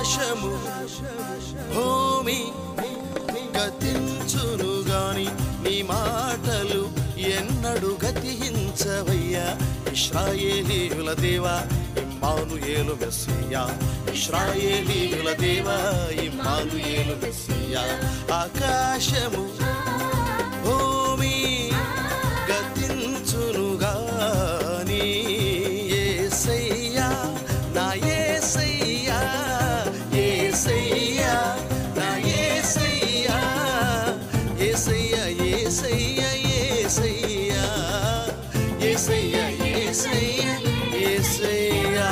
ఆకాశము భూమి గతించును గాని నీ మాటలు ఎన్నడు గతించవయ్యా ఇస్రాయేలీయుల దేవా ఇమ్మానుయేలు మెస్సియా ఇస్రాయేలీయుల దేవా ఇమ్మానుయేలు మెస్సియా ఆకాశము భూమి గతించును గాని యేసయ్యా నా యేసయ్యా యేసయ్యా నా యేసయ్యా యేసయ్యా యేసయ్యా యేసయ్యా యేసయ్యా యేసయ్యా యేసయ్యా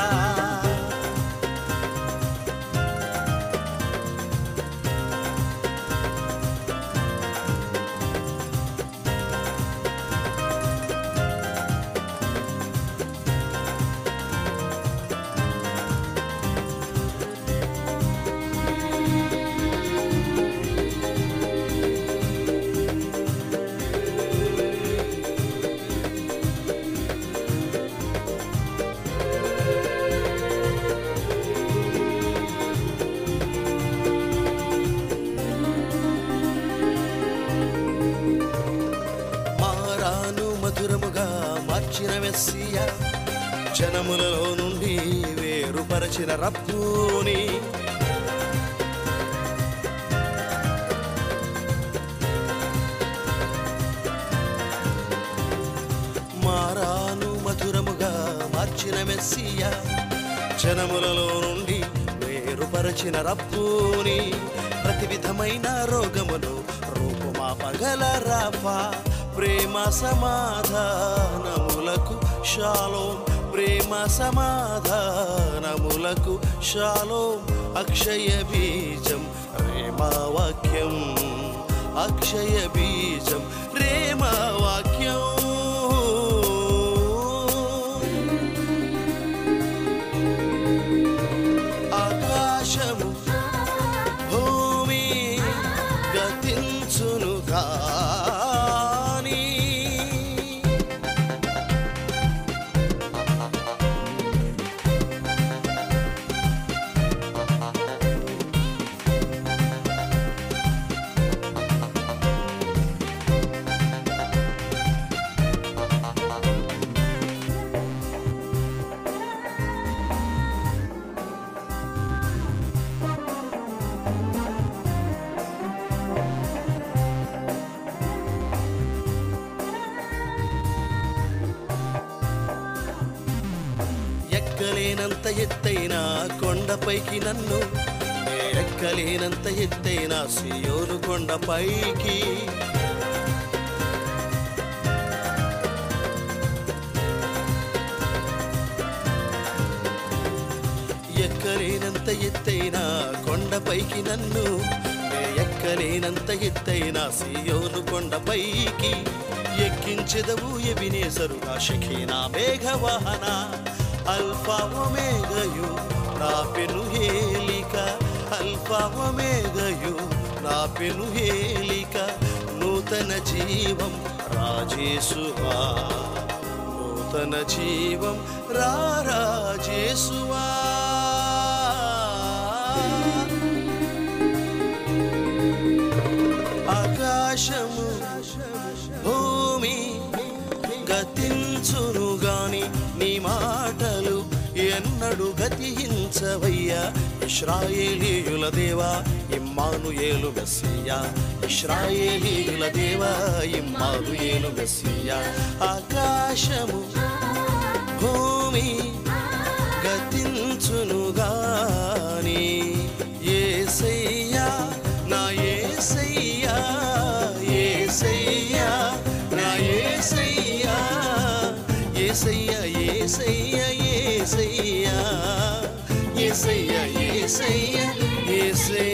మారాను మధురముగా మార్చిన మెస్సియ జనములలో నుండి వేరుపరచిన రబ్బూని మారాను మధురముగా మార్చిన మెస్సియ జనములలో నుండి వేరుపరచిన రబ్బూని ప్రతి విధమైన రోగమును రూపుమాపగల రాఫా ప్రేమ సమాధానములకు శాలో ప్రేమ సమాధానములకు శాలో అక్షయ బీజం రేమా వాక్యం అక్షయ బీజం రేమా వాక్యం ఆకాశము భూమి గతించును కానీ ఎక్కలేనంత ఎత్తైన కొండపైకి నన్ను నే ఎక్కలేనంత ఎత్తైన సియోను కొండపైకి ఎక్కలేనంత ఎత్తైన కొండపైకి నన్ను నే ఎక్కలేనంత ఎత్తైన సియోను కొండపైకి ఎక్కించెదవు ఎబినేసరుగా షఖీనా మేఘవాహన అల్ఫా ఒమేగయు నా పెను హేలిక అల్ఫా ఒమేగయు నా పెను హేలిక నూతన జీవం రాజేసువా నూతన జీవం రారాజేసువా ఆకాశము భూమి గతించును గాని నీ మాటలు ఎన్నడు గతించవయ్యా ఇస్రాయేలీయుల దేవా ఇమ్మానుయేలు మెస్సియా ఇస్రాయేలీయుల దేవా ఇమ్మానుయేలు మెస్సియా ఆకాశము భూమి గతించును గాని ఏసయ్యా నా ఏసయ్యా ఏసయ్యా నా ఏసయ్యా ఏసయ్యా ఏసయ్యా ఏసయ్యా ఏసయ్యా ఏసయ్యా ఏసయ్యా